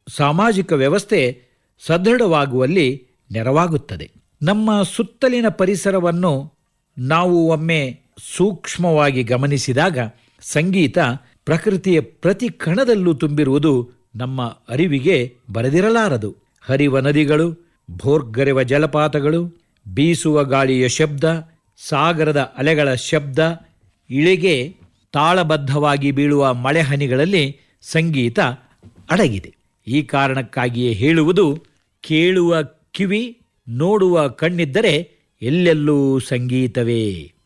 ಸಾಮಾಜಿಕ ವ್ಯವಸ್ಥೆ ಸದೃಢವಾಗುವಲ್ಲಿ ನೆರವಾಗುತ್ತದೆ ನಮ್ಮ ಸುತ್ತಲಿನ ಪರಿಸರವನ್ನು ನಾವು ಒಮ್ಮೆ ಸೂಕ್ಷ್ಮವಾಗಿ ಗಮನಿಸಿದಾಗ ಸಂಗೀತ ಪ್ರಕೃತಿಯ ಪ್ರತಿ ಕಣದಲ್ಲೂ ತುಂಬಿರುವುದು ನಮ್ಮ ಅರಿವಿಗೆ ಬರೆದಿರಲಾರದು ಹರಿವ ನದಿಗಳು ಭೋರ್ಗರೆವ ಜಲಪಾತಗಳು ಬೀಸುವ ಗಾಳಿಯ ಶಬ್ದ ಸಾಗರದ ಅಲೆಗಳ ಶಬ್ದ ಇಳೆಗೆ ತಾಳಬದ್ಧವಾಗಿ ಬೀಳುವ ಮಳೆಹನಿಗಳಲ್ಲಿ ಸಂಗೀತ ಅಡಗಿದೆ ಈ ಕಾರಣಕ್ಕಾಗಿಯೇ ಹೇಳುವುದು ಕೇಳುವ ಕಿವಿ ನೋಡುವ ಕಣ್ಣಿದ್ದರೆ ಎಲ್ಲೆಲ್ಲೂ ಸಂಗೀತವೇ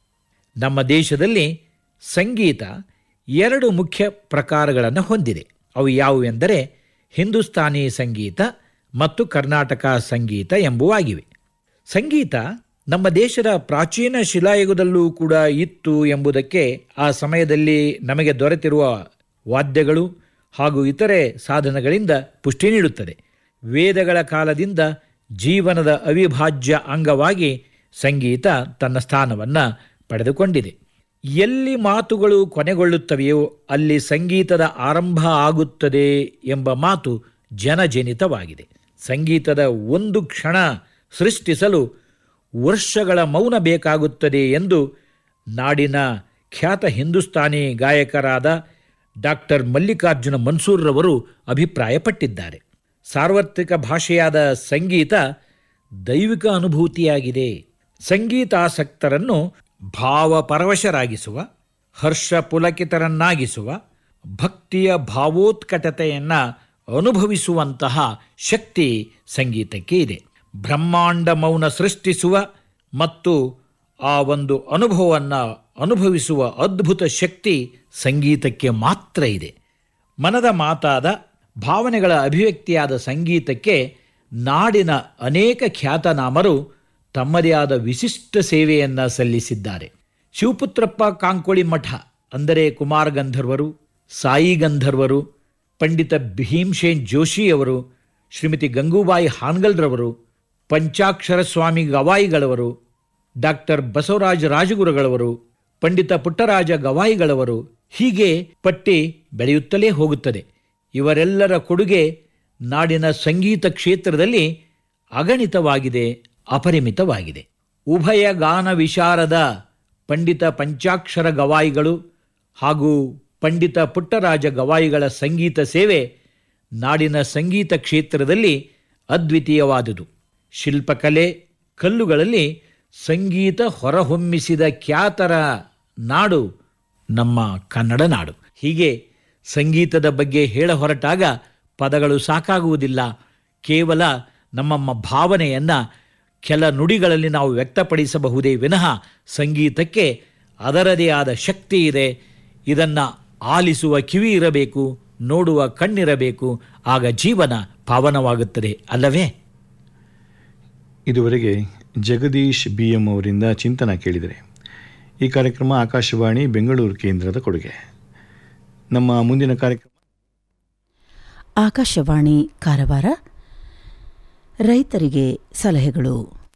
ನಮ್ಮ ದೇಶದಲ್ಲಿ ಸಂಗೀತ ಎರಡು ಮುಖ್ಯ ಪ್ರಕಾರಗಳನ್ನು ಹೊಂದಿದೆ ಅವು ಯಾವುವೆಂದರೆ ಹಿಂದೂಸ್ತಾನಿ ಸಂಗೀತ ಮತ್ತು ಕರ್ನಾಟಕ ಸಂಗೀತ ಎಂಬುವಾಗಿವೆ ಸಂಗೀತ ನಮ್ಮ ದೇಶದ ಪ್ರಾಚೀನ ಶಿಲಾಯುಗದಲ್ಲೂ ಕೂಡ ಇತ್ತು ಎಂಬುದಕ್ಕೆ ಆ ಸಮಯದಲ್ಲಿ ನಮಗೆ ದೊರೆತಿರುವ ವಾದ್ಯಗಳು ಹಾಗೂ ಇತರೆ ಸಾಧನಗಳಿಂದ ಪುಷ್ಟಿ ನೀಡುತ್ತದೆ ವೇದಗಳ ಕಾಲದಿಂದ ಜೀವನದ ಅವಿಭಾಜ್ಯ ಅಂಗವಾಗಿ ಸಂಗೀತ ತನ್ನ ಸ್ಥಾನವನ್ನು ಪಡೆದುಕೊಂಡಿದೆ ಎಲ್ಲಿ ಮಾತುಗಳು ಕೊನೆಗೊಳ್ಳುತ್ತವೆಯೋ ಅಲ್ಲಿ ಸಂಗೀತದ ಆರಂಭ ಆಗುತ್ತದೆ ಎಂಬ ಮಾತು ಜನಜನಿತವಾಗಿದೆ ಸಂಗೀತದ ಒಂದು ಕ್ಷಣ ಸೃಷ್ಟಿಸಲು ವರ್ಷಗಳ ಮೌನ ಬೇಕಾಗುತ್ತದೆ ಎಂದು ನಾಡಿನ ಖ್ಯಾತ ಹಿಂದೂಸ್ತಾನಿ ಗಾಯಕರಾದ ಡಾಕ್ಟರ್ ಮಲ್ಲಿಕಾರ್ಜುನ ಮನ್ಸೂರ್ರವರು ಅಭಿಪ್ರಾಯಪಟ್ಟಿದ್ದಾರೆ ಸಾರ್ವತ್ರಿಕ ಭಾಷೆಯಾದ ಸಂಗೀತ ದೈವಿಕ ಅನುಭೂತಿಯಾಗಿದೆ ಸಂಗೀತಾಸಕ್ತರನ್ನು ಭಾವಪರವಶರಾಗಿಸುವ ಹರ್ಷ ಪುಲಕಿತರನ್ನಾಗಿಸುವ ಭಕ್ತಿಯ ಭಾವೋತ್ಕಟತೆಯನ್ನು ಅನುಭವಿಸುವಂತಹ ಶಕ್ತಿ ಸಂಗೀತಕ್ಕೆ ಇದೆ ಬ್ರಹ್ಮಾಂಡ ಮೌನ ಸೃಷ್ಟಿಸುವ ಮತ್ತು ಆ ಒಂದು ಅನುಭವವನ್ನು ಅನುಭವಿಸುವ ಅದ್ಭುತ ಶಕ್ತಿ ಸಂಗೀತಕ್ಕೆ ಮಾತ್ರ ಇದೆ ಮನದ ಮಾತಾದ ಭಾವನೆಗಳ ಅಭಿವ್ಯಕ್ತಿಯಾದ ಸಂಗೀತಕ್ಕೆ ನಾಡಿನ ಅನೇಕ ಖ್ಯಾತನಾಮರು ತಮ್ಮದೇ ಆದ ವಿಶಿಷ್ಟ ಸೇವೆಯನ್ನು ಸಲ್ಲಿಸಿದ್ದಾರೆ ಶಿವಪುತ್ರಪ್ಪ ಕಾಂಕೋಳಿ ಮಠ ಅಂದರೆ ಕುಮಾರ ಗಂಧರ್ವರು ಸಾಯಿ ಗಂಧರ್ವರು ಪಂಡಿತ ಭೀಮ್ಸೇನ್ ಜೋಶಿಯವರು ಶ್ರೀಮತಿ ಗಂಗೂಬಾಯಿ ಹಾನ್ಗಲ್ರವರು ಪಂಚಾಕ್ಷರ ಸ್ವಾಮಿ ಗವಾಯಿಗಳವರು ಡಾಕ್ಟರ್ ಬಸವರಾಜ ರಾಜಗುರುಗಳವರು ಪಂಡಿತ ಪುಟ್ಟರಾಜ ಗವಾಯಿಗಳವರು ಹೀಗೆ ಪಟ್ಟಿ ಬೆಳೆಯುತ್ತಲೇ ಹೋಗುತ್ತದೆ ಇವರೆಲ್ಲರ ಕೊಡುಗೆ ನಾಡಿನ ಸಂಗೀತ ಕ್ಷೇತ್ರದಲ್ಲಿ ಅಗಣಿತವಾಗಿದೆ ಅಪರಿಮಿತವಾಗಿದೆ ಉಭಯ ಗಾನ ವಿಶಾರದ ಪಂಡಿತ ಪಂಚಾಕ್ಷರ ಗವಾಯಿಗಳು ಹಾಗೂ ಪಂಡಿತ ಪುಟ್ಟರಾಜ ಗವಾಯಿಗಳ ಸಂಗೀತ ಸೇವೆ ನಾಡಿನ ಸಂಗೀತ ಕ್ಷೇತ್ರದಲ್ಲಿ ಅದ್ವಿತೀಯವಾದುದು ಶಿಲ್ಪಕಲೆ ಕಲ್ಲುಗಳಲ್ಲಿ ಸಂಗೀತ ಹೊರಹೊಮ್ಮಿಸಿದ ಖ್ಯಾತರ ನಾಡು ನಮ್ಮ ಕನ್ನಡ ನಾಡು ಹೀಗೆ ಸಂಗೀತದ ಬಗ್ಗೆ ಹೇಳ ಹೊರಟಾಗ ಪದಗಳು ಸಾಕಾಗುವುದಿಲ್ಲ ಕೇವಲ ನಮ್ಮ ಭಾವನೆಯನ್ನು ಕೆಲ ನುಡಿಗಳಲ್ಲಿ ನಾವು ವ್ಯಕ್ತಪಡಿಸಬಹುದೇ ವಿನಃ ಸಂಗೀತಕ್ಕೆ ಅದರದೇ ಆದ ಶಕ್ತಿ ಇದೆ ಇದನ್ನು ಆಲಿಸುವ ಕಿವಿ ಇರಬೇಕು ನೋಡುವ ಕಣ್ಣಿರಬೇಕು ಆಗ ಜೀವನ ಪಾವನವಾಗುತ್ತದೆ ಅಲ್ಲವೇ ಇದುವರೆಗೆ ಜಗದೀಶ್ ಬಿ ಎಂ ಅವರಿಂದ ಚಿಂತನ ಕೇಳಿದರೆ ಈ ಕಾರ್ಯಕ್ರಮ ಆಕಾಶವಾಣಿ ಬೆಂಗಳೂರು ಕೇಂದ್ರದ ಕೊಡುಗೆ ನಮ್ಮ ಮುಂದಿನ ಕಾರ್ಯಕ್ರಮ ಆಕಾಶವಾಣಿ ಕಾರವಾರ ರೈತರಿಗೆ ಸಲಹೆಗಳು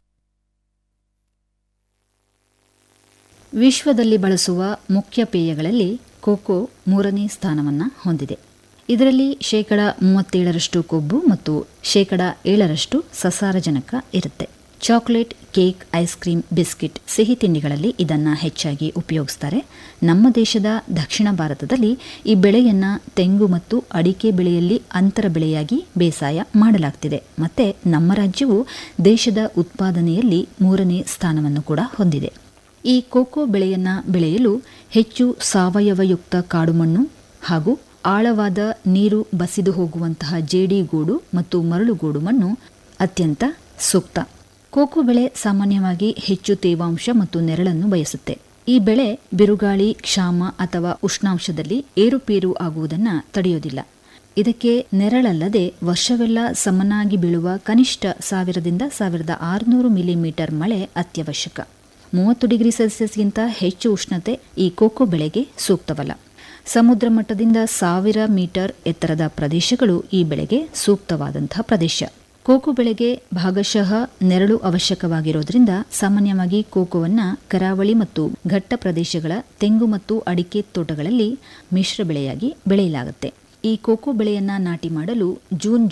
ವಿಶ್ವದಲ್ಲಿ ಬಳಸುವ ಮುಖ್ಯ ಪೇಯಗಳಲ್ಲಿ ಕೋಕೋ ಮೂರನೇ ಸ್ಥಾನವನ್ನು ಹೊಂದಿದೆ ಇದರಲ್ಲಿ ಶೇಕಡ ಮೂವತ್ತೇಳರಷ್ಟು ಕೊಬ್ಬು ಮತ್ತು ಶೇಕಡ ಏಳರಷ್ಟು ಸಸಾರಜನಕ ಇರುತ್ತೆ chocolate cake ice cream biscuit ಸಿಹಿ ತಿಂಡಿಗಳಲ್ಲಿ ಇದನ್ನು ಹೆಚ್ಚಾಗಿ ಉಪಯೋಗಿಸ್ತಾರೆ ನಮ್ಮ ದೇಶದ ದಕ್ಷಿಣ ಭಾರತದಲ್ಲಿ ಈ ಬೆಳೆಯನ್ನು ತೆಂಗು ಮತ್ತು ಅಡಿಕೆ ಬೆಳೆಯಲ್ಲಿ ಅಂತರ ಬೆಳೆಯಾಗಿ ಬೇಸಾಯ ಮಾಡಲಾಗ್ತಿದೆ ಮತ್ತು ನಮ್ಮ ರಾಜ್ಯವು ದೇಶದ ಉತ್ಪಾದನೆಯಲ್ಲಿ ಮೂರನೇ ಸ್ಥಾನವನ್ನು ಕೂಡ ಹೊಂದಿದೆ ಈ ಕೋಕೋ ಬೆಳೆಯನ್ನು ಬೆಳೆಯಲು ಹೆಚ್ಚು ಸಾವಯವಯುಕ್ತ ಕಾಡುಮಣ್ಣು ಹಾಗೂ ಆಳವಾದ ನೀರು ಬಸಿದು ಹೋಗುವಂತಹ ಜೇಡಿಗೂಡು ಮತ್ತು ಮರಳುಗೂಡು ಮಣ್ಣು ಅತ್ಯಂತ ಸೂಕ್ತ ಕೋಕೋ ಬೆಳೆ ಸಾಮಾನ್ಯವಾಗಿ ಹೆಚ್ಚು ತೇವಾಂಶ ಮತ್ತು ನೆರಳನ್ನು ಬಯಸುತ್ತೆ ಈ ಬೆಳೆ ಬಿರುಗಾಳಿ ಕ್ಷಾಮ ಅಥವಾ ಉಷ್ಣಾಂಶದಲ್ಲಿ ಏರುಪೇರು ಆಗುವುದನ್ನು ತಡೆಯೋದಿಲ್ಲ ಇದಕ್ಕೆ ನೆರಳಲ್ಲದೆ ವರ್ಷವೆಲ್ಲ ಸಮನಾಗಿ ಬೀಳುವ ಕನಿಷ್ಠ ಸಾವಿರದಿಂದ ಸಾವಿರದ ಆರುನೂರು ಮಿಲಿಮೀಟರ್ ಮಳೆ ಅತ್ಯವಶ್ಯಕ ಮೂವತ್ತು ಡಿಗ್ರಿ ಸೆಲ್ಸಿಯಸ್ಗಿಂತ ಹೆಚ್ಚು ಉಷ್ಣತೆ ಈ ಕೋಕೋ ಬೆಳೆಗೆ ಸೂಕ್ತವಲ್ಲ ಸಮುದ್ರ ಮಟ್ಟದಿಂದ ಸಾವಿರ ಮೀಟರ್ ಎತ್ತರದ ಪ್ರದೇಶಗಳು ಈ ಬೆಳೆಗೆ ಸೂಕ್ತವಾದಂತಹ ಪ್ರದೇಶ ಕೋಕೋ ಬೆಳೆಗೆ ಭಾಗಶಃ ನೆರಳು ಅವಶ್ಯಕವಾಗಿರೋದ್ರಿಂದ ಸಾಮಾನ್ಯವಾಗಿ ಕೋಕೋವನ್ನು ಕರಾವಳಿ ಮತ್ತು ಘಟ್ಟ ಪ್ರದೇಶಗಳ ತೆಂಗು ಮತ್ತು ಅಡಿಕೆ ತೋಟಗಳಲ್ಲಿ ಮಿಶ್ರ ಬೆಳೆಯಾಗಿ ಬೆಳೆಯಲಾಗುತ್ತೆ ಈ ಕೋಕೋ ಬೆಳೆಯನ್ನ ನಾಟಿ ಮಾಡಲು ಜೂನ್